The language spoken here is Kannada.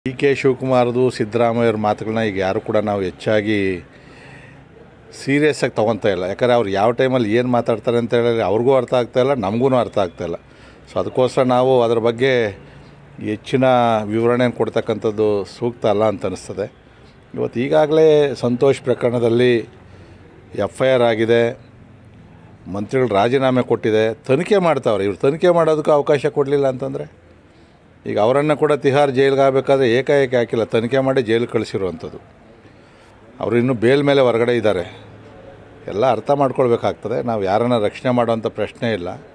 ಡಿ ಕೆ ಶಿವಕುಮಾರ್ದು ಸಿದ್ದರಾಮಯ್ಯವ್ರ ಮಾತುಗಳನ್ನ ಈಗ ಯಾರು ಕೂಡ ನಾವು ಹೆಚ್ಚಾಗಿ ಸೀರಿಯಸ್ಸಾಗಿ ತೊಗೊತಾ ಇಲ್ಲ ಯಾಕಂದರೆ ಅವ್ರು ಯಾವ ಟೈಮಲ್ಲಿ ಏನು ಮಾತಾಡ್ತಾರೆ ಅಂತ ಹೇಳಿ ಅವ್ರಿಗೂ ಅರ್ಥ ಆಗ್ತಾಯಿಲ್ಲ ನಮಗೂ ಅರ್ಥ ಆಗ್ತಾಯಿಲ್ಲ ಸೊ ಅದಕ್ಕೋಸ್ಕರ ನಾವು ಅದರ ಬಗ್ಗೆ ಹೆಚ್ಚಿನ ವಿವರಣೆಯನ್ನು ಕೊಡ್ತಕ್ಕಂಥದ್ದು ಸೂಕ್ತ ಅಲ್ಲ ಅಂತ ಅನಿಸ್ತದೆ ಇವತ್ತು ಈಗಾಗಲೇ ಸಂತೋಷ್ ಪ್ರಕರಣದಲ್ಲಿ ಎಫ್ ಐ ಆರ್ ಆಗಿದೆ ಮಂತ್ರಿಗಳು ರಾಜೀನಾಮೆ ಕೊಟ್ಟಿದೆ ತನಿಖೆ ಮಾಡ್ತಾವ್ರೆ ಇವ್ರು ತನಿಖೆ ಮಾಡೋದಕ್ಕೆ ಅವಕಾಶ ಕೊಡಲಿಲ್ಲ ಅಂತಂದರೆ ಈಗ ಅವರನ್ನು ಕೂಡ ತಿಹಾರ್ ಜೈಲಿಗೆ ಆಗಬೇಕಾದ್ರೆ ಏಕಾಏಕಿ ಹಾಕಿಲ್ಲ ತನಿಖೆ ಮಾಡಿ ಜೈಲಿಗೆ ಕಳಿಸಿರುವಂಥದ್ದು ಅವರು ಇನ್ನೂ ಬೇಲ್ ಮೇಲೆ ಹೊರಗಡೆ ಇದ್ದಾರೆ ಎಲ್ಲ ಅರ್ಥ ಮಾಡ್ಕೊಳ್ಬೇಕಾಗ್ತದೆ ನಾವು ಯಾರನ್ನ ರಕ್ಷಣೆ ಮಾಡೋವಂಥ ಪ್ರಶ್ನೆ ಇಲ್ಲ